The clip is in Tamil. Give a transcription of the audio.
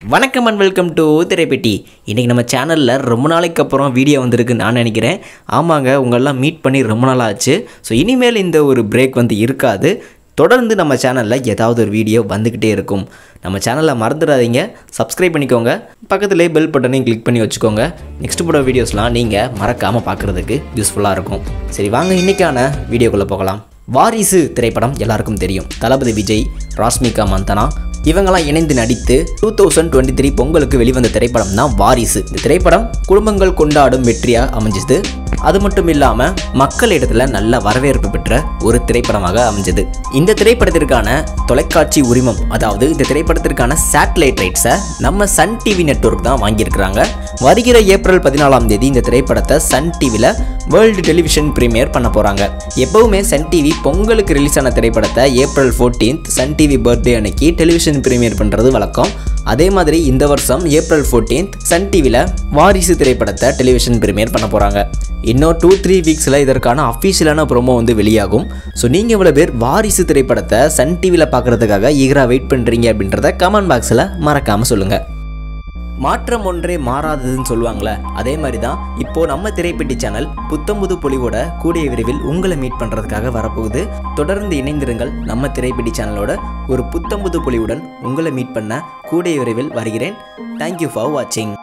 வணக்கம் அண்ட் வெல்கம் டு திரைப்பெட்டி இன்றைக்கி நம்ம சேனலில் ரொம்ப நாளைக்கு அப்புறம் வீடியோ வந்திருக்குன்னு நான் நினைக்கிறேன் ஆமாங்க உங்களெல்லாம் மீட் பண்ணி ரொம்ப நாள் ஆச்சு ஸோ இனிமேல் இந்த ஒரு பிரேக் வந்து இருக்காது தொடர்ந்து நம்ம சேனலில் ஏதாவது ஒரு வீடியோ வந்துக்கிட்டே இருக்கும் நம்ம சேனலை மறந்துடாதீங்க சப்ஸ்கிரைப் பண்ணிக்கோங்க பக்கத்துலேயே பெல் பட்டனையும் கிளிக் பண்ணி வச்சுக்கோங்க நெக்ஸ்ட் போட வீடியோஸ்லாம் நீங்கள் மறக்காமல் பார்க்குறதுக்கு யூஸ்ஃபுல்லாக இருக்கும் சரி வாங்க இன்றைக்கான வீடியோக்குள்ளே போகலாம் வாரிசு திரைப்படம் எல்லாருக்கும் தெரியும் தளபதி விஜய் ராஷ்மிகா மந்தனா இவங்கெல்லாம் இணைந்து நடித்து டூ தௌசண்ட் டுவெண்ட்டி த்ரீ பொங்கலுக்கு வெளிவந்த திரைப்படம் தான் வாரிசு இந்த திரைப்படம் குடும்பங்கள் கொண்டாடும் வெற்றியாக அமைஞ்சது அது மட்டும் இல்லாமல் மக்களிடத்தில் நல்ல வரவேற்பு பெற்ற ஒரு திரைப்படமாக அமைஞ்சது இந்த திரைப்படத்திற்கான தொலைக்காட்சி உரிமம் அதாவது இந்த திரைப்படத்திற்கான சேட்டலைட் ரைட்ஸை நம்ம சன் டிவி நெட்வொர்க் தான் வாங்கியிருக்கிறாங்க வருகிற ஏப்ரல் பதினாலாம் தேதி இந்த திரைப்படத்தை சன் டிவியில் வேர்ல்டு டெலிவிஷன் பிரீமியர் பண்ண போகிறாங்க எப்பவுமே சன் டிவி பொங்கலுக்கு ரிலீஸ் ஆன திரைப்படத்தை April 14th Sun TV birthday அன்னைக்கு டெலிவிஷன் பிரீமியர் பண்ணுறது வழக்கம் அதே மாதிரி இந்த வருஷம் ஏப்ரல் 14th சன் டிவியில் வாரிசு திரைப்படத்தை டெலிவிஷன் பிரீமியர் பண்ண போகிறாங்க இன்னும் டூ த்ரீ வீக்ஸில் இதற்கான அஃபிஷியலான ப்ரோமோ வந்து வெளியாகும் ஸோ நீங்கள் இவ்வளோ பேர் வாரிசு திரைப்படத்தை சன் டிவியில் பார்க்குறதுக்காக ஈகராக வெயிட் பண்ணுறீங்க அப்படின்றத கமெண்ட் பாக்ஸில் மறக்காமல் சொல்லுங்கள் மாற்றம் ஒன்றே மாறாததுன்னு சொல்லுவாங்களே அதே மாதிரி தான் இப்போது நம்ம திரைப்பெட்டி சேனல் புத்தம்புது பொலிவோட கூடிய விரைவில் உங்களை மீட் பண்ணுறதுக்காக வரப்போகுது தொடர்ந்து இணைந்திருங்கள் நம்ம திரைப்பெட்டி சேனலோட ஒரு புத்தம்புது பொலிவுடன் உங்களை மீட் பண்ண கூடிய விரைவில் வருகிறேன் தேங்க்யூ ஃபார் வாட்சிங்